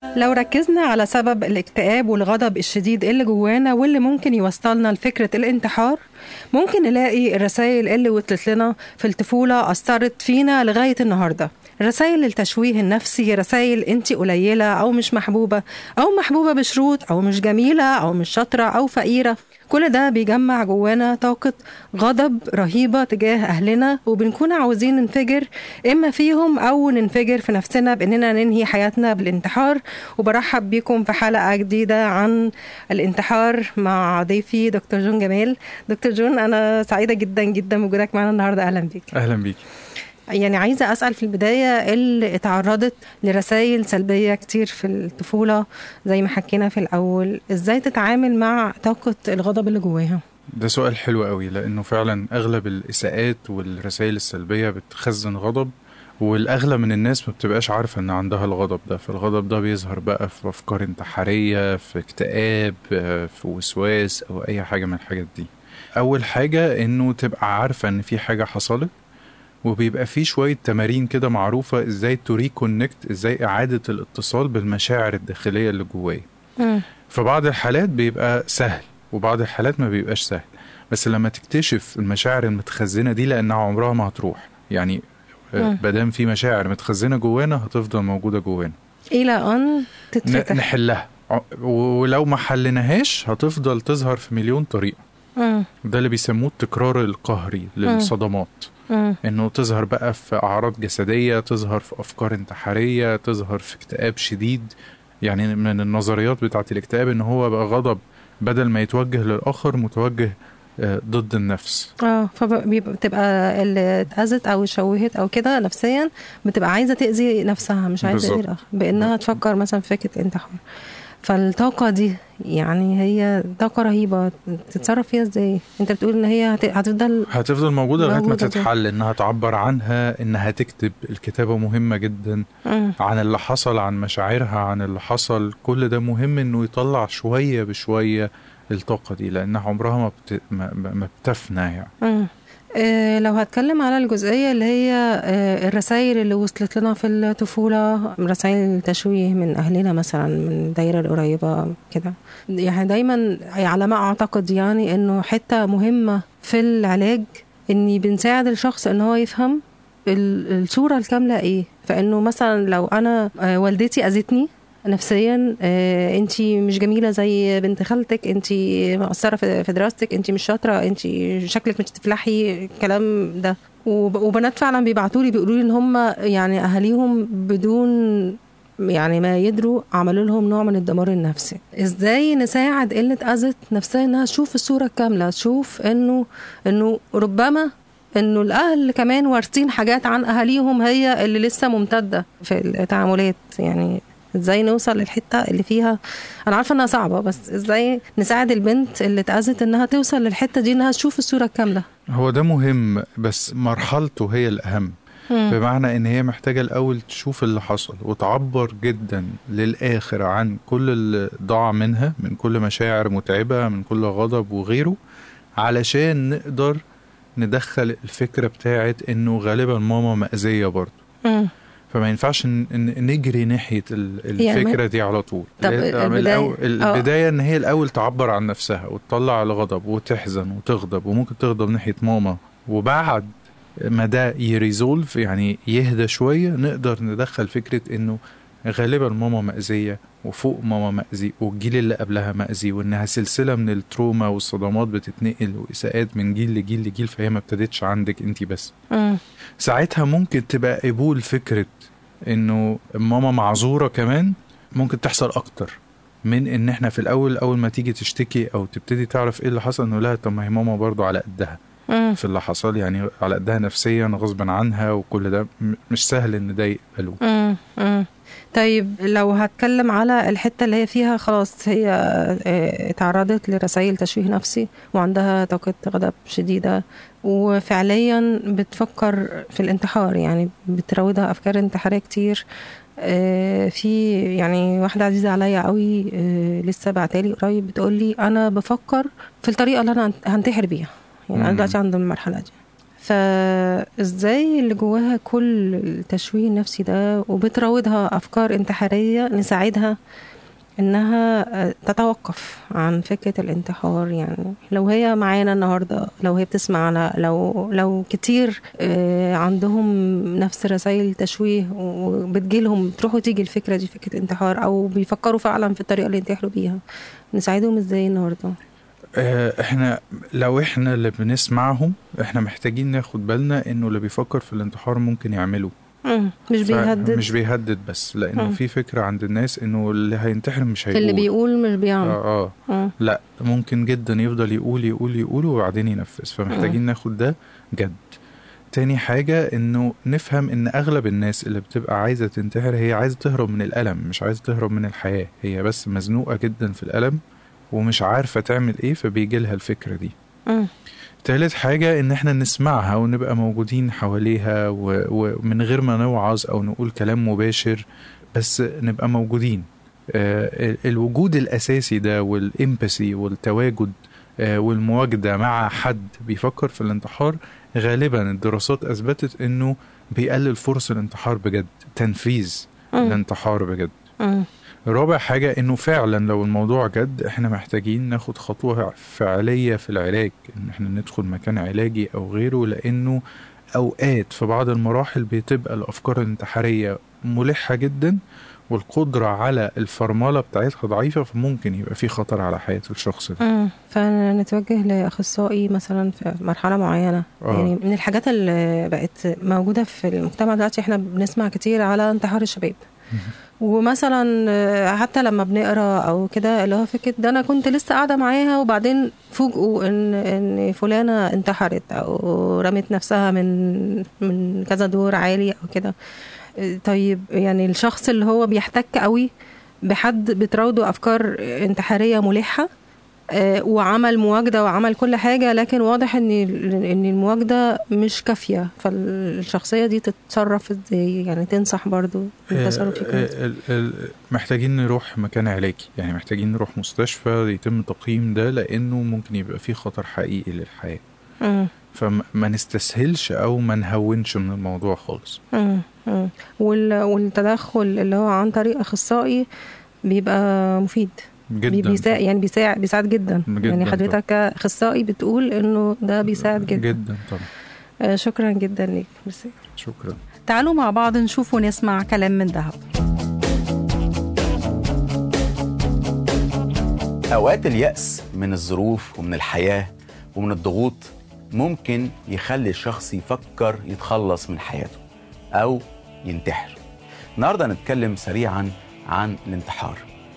لو ركزنا على سبب الاكتئاب والغضب الشديد اللي جوانا واللي ممكن يوصلنا لفكرة الانتحار ممكن نلاقي الرسائل اللي وصلت لنا في الطفولة أثرت فينا لغاية النهاردة رسائل التشويه النفسي رسائل انت قليلة أو مش محبوبة أو محبوبة بشروط أو مش جميلة أو مش شاطرة أو فقيرة كل ده بيجمع جوانا طاقة غضب رهيبة تجاه أهلنا وبنكون عاوزين ننفجر إما فيهم أو ننفجر في نفسنا بإننا ننهي حياتنا بالانتحار وبرحب بيكم في حلقة جديدة عن الانتحار مع ضيفي دكتور جون جمال دكتور جون أنا سعيدة جدا جدا بوجودك معنا النهاردة أهلا بيك اهلا بيك يعني عايزة أسأل في البداية اللي اتعرضت لرسائل سلبية كتير في الطفولة زي ما حكينا في الأول إزاي تتعامل مع طاقة الغضب اللي جواها ده سؤال حلو قوي لانه فعلا اغلب الاساءات والرسائل السلبيه بتخزن غضب والاغلب من الناس ما بتبقاش عارفه ان عندها الغضب ده فالغضب ده بيظهر بقى في افكار انتحاريه في اكتئاب آه، في وسواس او اي حاجه من الحاجات دي اول حاجه انه تبقى عارفه ان في حاجه حصلت وبيبقى في شويه تمارين كده معروفه ازاي تريكونكت ازاي اعاده الاتصال بالمشاعر الداخليه اللي جوايا في بعض الحالات بيبقى سهل وبعض الحالات ما بيبقاش سهل بس لما تكتشف المشاعر المتخزنه دي لانها عمرها ما هتروح يعني مم. مادام في مشاعر متخزنه جوانا هتفضل موجوده جوانا إلى أن ن- تتفتح نحلها ع- ولو ما حلناهاش هتفضل تظهر في مليون طريقه مم. ده اللي بيسموه التكرار القهري للصدمات مم. انه تظهر بقى في اعراض جسديه تظهر في افكار انتحاريه تظهر في اكتئاب شديد يعني من النظريات بتاعت الاكتئاب ان هو بقى غضب بدل ما يتوجه للاخر متوجه آه، ضد النفس اه فبتبقى اللي اتأذت او اتشوهت او كده نفسيا بتبقى عايزه تأذي نفسها مش عايزه تأذي بالظبط. الآخر بانها تفكر مثلا في فكره الانتحار فالطاقة دي يعني هي طاقة رهيبة تتصرف فيها ازاي؟ انت بتقول ان هي هت- هتفضل هتفضل موجوده لغايه ما موجودة دي. تتحل انها تعبر عنها انها تكتب الكتابه مهمه جدا مم. عن اللي حصل عن مشاعرها عن اللي حصل كل ده مهم انه يطلع شويه بشويه الطاقه دي لانها عمرها ما, بت... ما, ما بتفنى يعني مم. آه، لو هتكلم على الجزئية اللي هي آه، الرسائل اللي وصلت لنا في الطفولة رسائل تشويه من أهلنا مثلا من الدايرة القريبة كده يعني دايما على ما أعتقد يعني إنه حتة مهمة في العلاج إني بنساعد الشخص إن هو يفهم ال- الصورة الكاملة إيه فإنه مثلا لو أنا آه، والدتي أذتني نفسيا آه، انت مش جميله زي بنت خالتك انت مقصره في في دراستك انت مش شاطره انت شكلك مش تفلحي الكلام ده وب- وبنات فعلا بيبعتوا لي بيقولوا لي ان هم يعني اهاليهم بدون يعني ما يدروا عملوا لهم نوع من الدمار النفسي ازاي نساعد اللي اتاذت نفسها انها تشوف الصوره الكامله تشوف انه انه ربما انه الاهل كمان وارثين حاجات عن اهاليهم هي اللي لسه ممتده في التعاملات يعني ازاي نوصل للحته اللي فيها انا عارفه انها صعبه بس ازاي نساعد البنت اللي اتاذت انها توصل للحته دي انها تشوف الصوره الكامله هو ده مهم بس مرحلته هي الأهم مم. بمعنى إن هي محتاجة الأول تشوف اللي حصل وتعبر جدا للآخر عن كل اللي ضاع منها من كل مشاعر متعبة من كل غضب وغيره علشان نقدر ندخل الفكرة بتاعت إنه غالبا ماما مأذية برضه مم. فما ينفعش ن- ن- نجري ناحية ال- يعني الفكرة دي على طول طب لا- من البداية- الأول- آه. البداية إن هي الأول تعبر عن نفسها وتطلع الغضب وتحزن وتغضب وممكن تغضب ناحية ماما وبعد ما ده يريزولف يعني يهدى شوية نقدر ندخل فكرة إنه غالبا ماما مأذية وفوق ماما مأذي والجيل اللي قبلها مأذي وإنها سلسلة من التروما والصدمات بتتنقل وإساءات من جيل لجيل لجيل فهي ما ابتدتش عندك أنت بس مم. ساعتها ممكن تبقى قبول فكرة انه ماما معذورة كمان ممكن تحصل اكتر من ان احنا في الاول اول ما تيجي تشتكي او تبتدي تعرف ايه اللي حصل انه لا طب ما هي ماما برضو على قدها مم. في اللي حصل يعني على قدها نفسيا غصبا عنها وكل ده م- مش سهل ان ده يقبلوه مم. مم. طيب لو هتكلم على الحتة اللي هي فيها خلاص هي آه، اتعرضت لرسائل تشويه نفسي وعندها طاقة غضب شديدة وفعليا بتفكر في الانتحار يعني بتراودها أفكار انتحارية كتير آه، في يعني واحدة عزيزة عليا قوي آه، لسه بعتالي قريب بتقولي أنا بفكر في الطريقة اللي أنا هنتحر بيها يعني أنا مم. دلوقتي عند المرحلة دي فازاي اللي جواها كل التشويه النفسي ده وبتراودها افكار انتحاريه نساعدها انها آه، تتوقف عن فكره الانتحار يعني لو هي معانا النهارده لو هي بتسمعنا لو لو كتير آه، عندهم نفس رسائل تشويه وبتجيلهم تروح وتيجي الفكره دي فكره انتحار او بيفكروا فعلا في الطريقه اللي ينتحروا بيها نساعدهم ازاي النهارده آه، احنا لو احنا اللي بنسمعهم احنا محتاجين ناخد بالنا انه اللي بيفكر في الانتحار ممكن يعمله مم، مش ف- بيهدد مش بيهدد بس لانه مم. في فكره عند الناس انه اللي هينتحر مش هيقول اللي بيقول مش بيعمل اه اه مم. لا ممكن جدا يفضل يقول يقول يقول وبعدين ينفذ فمحتاجين ناخد ده جد تاني حاجة انه نفهم ان اغلب الناس اللي بتبقى عايزة تنتحر هي عايزة تهرب من الألم مش عايزة تهرب من الحياة هي بس مزنوقة جدا في الألم ومش عارفة تعمل ايه فبيجي لها الفكرة دي مم. تالت حاجة إن إحنا نسمعها ونبقى موجودين حواليها و- ومن غير ما نوعظ أو نقول كلام مباشر بس نبقى موجودين آه، ال- الوجود الأساسي ده والإمباسي والتواجد آه، والمواجدة مع حد بيفكر في الانتحار غالبا الدراسات أثبتت إنه بيقلل فرص الانتحار بجد تنفيذ مم. الانتحار بجد مم. رابع حاجة انه فعلا لو الموضوع جد احنا محتاجين ناخد خطوة فعلية في العلاج ان احنا ندخل مكان علاجي او غيره لانه اوقات في بعض المراحل بتبقى الافكار الانتحارية ملحة جدا والقدرة على الفرملة بتاعتها ضعيفة فممكن يبقى في خطر على حياة الشخص ده مم. فنتوجه لأخصائي مثلا في مرحلة معينة آه. يعني من الحاجات اللي بقت موجودة في المجتمع دلوقتي احنا بنسمع كتير على انتحار الشباب ومثلا آه، حتى لما بنقرا او كده اللي هو فكره ده انا كنت لسه قاعده معاها وبعدين فوجئوا ان ان فلانه انتحرت او رمت نفسها من من كذا دور عالي او كده آه، طيب يعني الشخص اللي هو بيحتك قوي بحد بتراوده افكار انتحاريه ملحه آه، وعمل مواجده وعمل كل حاجه لكن واضح ان ان المواجده مش كافيه فالشخصيه دي تتصرف ازاي يعني تنصح برضو التصرف يكون إزاي؟ آه، ال- ال- محتاجين نروح مكان علاجي يعني محتاجين نروح مستشفى يتم تقييم ده لانه ممكن يبقى فيه خطر حقيقي للحياة مم. فما نستسهلش او ما نهونش من الموضوع خالص مم. مم. وال- والتدخل اللي هو عن طريق اخصائي بيبقى مفيد بي- جدا بيساعد يعني بيساعد بيساعد جدا, جداً يعني طبعاً. حضرتك كاخصائي بتقول انه ده بيساعد جدا, جدا طبعا آه شكرا جدا ليك ميرسي شكرا تعالوا مع بعض نشوف ونسمع كلام من ذهب أوقات اليأس من الظروف ومن الحياة ومن الضغوط ممكن يخلي الشخص يفكر يتخلص من حياته أو ينتحر النهاردة هنتكلم سريعا عن الانتحار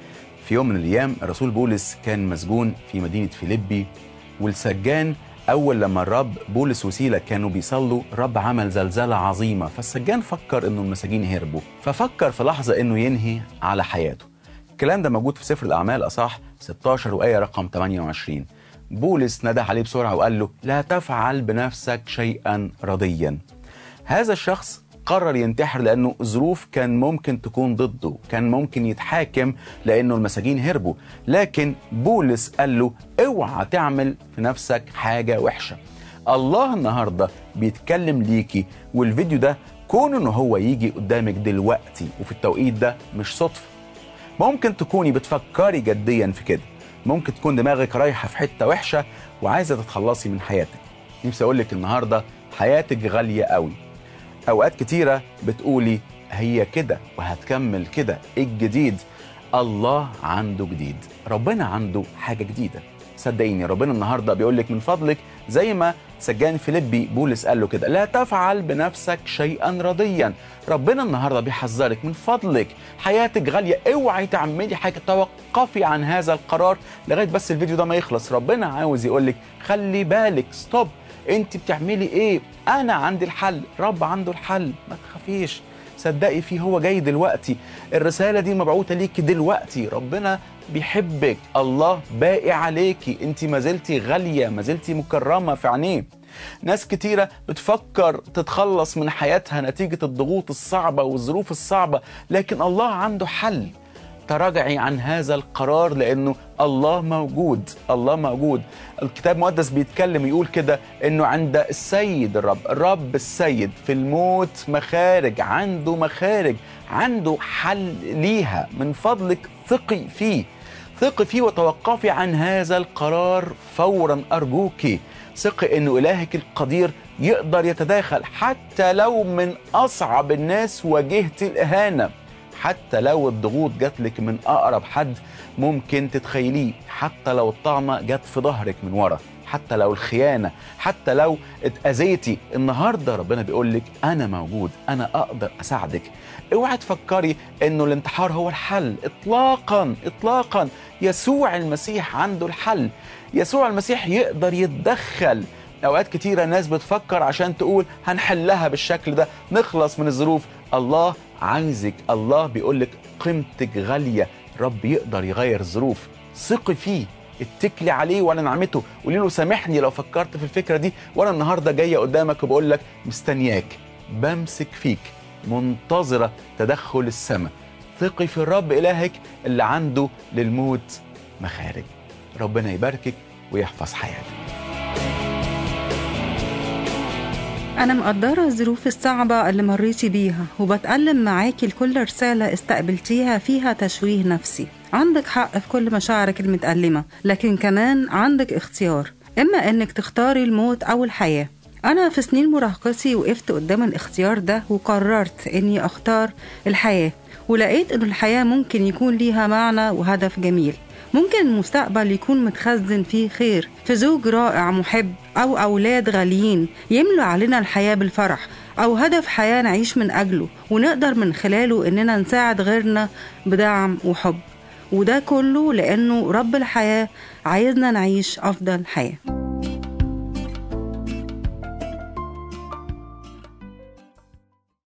في يوم من الأيام الرسول بولس كان مسجون في مدينة فيليبي والسجان أول لما الرب بولس وسيلة كانوا بيصلوا الرب عمل زلزلة عظيمة فالسجان فكر إنه المساجين هربوا ففكر في لحظة إنه ينهي على حياته الكلام ده موجود في سفر الأعمال أصح 16 وآية رقم 28 بولس نده عليه بسرعة وقال له لا تفعل بنفسك شيئا رضيا هذا الشخص قرر ينتحر لأنه ظروف كان ممكن تكون ضده كان ممكن يتحاكم لأنه المساجين هربوا لكن بولس قال له اوعى تعمل في نفسك حاجة وحشة الله النهاردة بيتكلم ليكي والفيديو ده كون انه هو يجي قدامك دلوقتي وفي التوقيت ده مش صدفة ممكن تكوني بتفكري جديا في كده ممكن تكون دماغك رايحة في حتة وحشة وعايزة تتخلصي من حياتك نفسي أقولك النهاردة حياتك غالية قوي أوقات كتيرة بتقولي هي كده وهتكمل كده إيه الجديد الله عنده جديد ربنا عنده حاجة جديدة صدقيني ربنا النهاردة بيقولك من فضلك زي ما سجان فيليبي بولس قال له كده لا تفعل بنفسك شيئا رضيا ربنا النهارده بيحذرك من فضلك حياتك غاليه اوعي تعملي حاجه توقفي عن هذا القرار لغايه بس الفيديو ده ما يخلص ربنا عاوز يقولك خلي بالك ستوب انت بتعملي ايه انا عندي الحل رب عنده الحل ما تخافيش صدقي فيه هو جاي دلوقتي الرسالة دي مبعوثة ليكي دلوقتي ربنا بيحبك الله باقي عليكي انت ما زلتي غالية ما زلتي مكرمة في عينيه ناس كتيرة بتفكر تتخلص من حياتها نتيجة الضغوط الصعبة والظروف الصعبة لكن الله عنده حل تراجعي عن هذا القرار لانه الله موجود الله موجود الكتاب المقدس بيتكلم يقول كده انه عند السيد الرب الرب السيد في الموت مخارج عنده مخارج عنده حل ليها من فضلك ثقي فيه ثقي فيه وتوقفي عن هذا القرار فورا ارجوك ثقي انه الهك القدير يقدر يتداخل حتى لو من اصعب الناس واجهت الاهانه حتى لو الضغوط جات لك من اقرب حد ممكن تتخيليه حتى لو الطعمه جت في ظهرك من ورا حتى لو الخيانه حتى لو اتاذيتي النهارده ربنا بيقول لك انا موجود انا اقدر اساعدك اوعي تفكري انه الانتحار هو الحل اطلاقا اطلاقا يسوع المسيح عنده الحل يسوع المسيح يقدر يتدخل اوقات كتيره ناس بتفكر عشان تقول هنحلها بالشكل ده نخلص من الظروف الله عايزك الله بيقول لك قيمتك غاليه رب يقدر يغير الظروف ثقي فيه اتكلي عليه وعلى نعمته قولي له سامحني لو فكرت في الفكره دي وانا النهارده جايه قدامك وبقول لك مستنياك بمسك فيك منتظره تدخل السماء ثقي في الرب الهك اللي عنده للموت مخارج ربنا يباركك ويحفظ حياتك أنا مقدرة الظروف الصعبة اللي مريتي بيها وبتألم معاكي لكل رسالة استقبلتيها فيها تشويه نفسي عندك حق في كل مشاعرك المتألمة لكن كمان عندك اختيار إما إنك تختاري الموت أو الحياة أنا في سنين مراهقتي وقفت قدام الاختيار ده وقررت إني أختار الحياة ولقيت إن الحياة ممكن يكون ليها معنى وهدف جميل ممكن المستقبل يكون متخزن فيه خير في زوج رائع محب أو أولاد غاليين يملوا علينا الحياة بالفرح أو هدف حياة نعيش من أجله ونقدر من خلاله إننا نساعد غيرنا بدعم وحب وده كله لأنه رب الحياة عايزنا نعيش أفضل حياة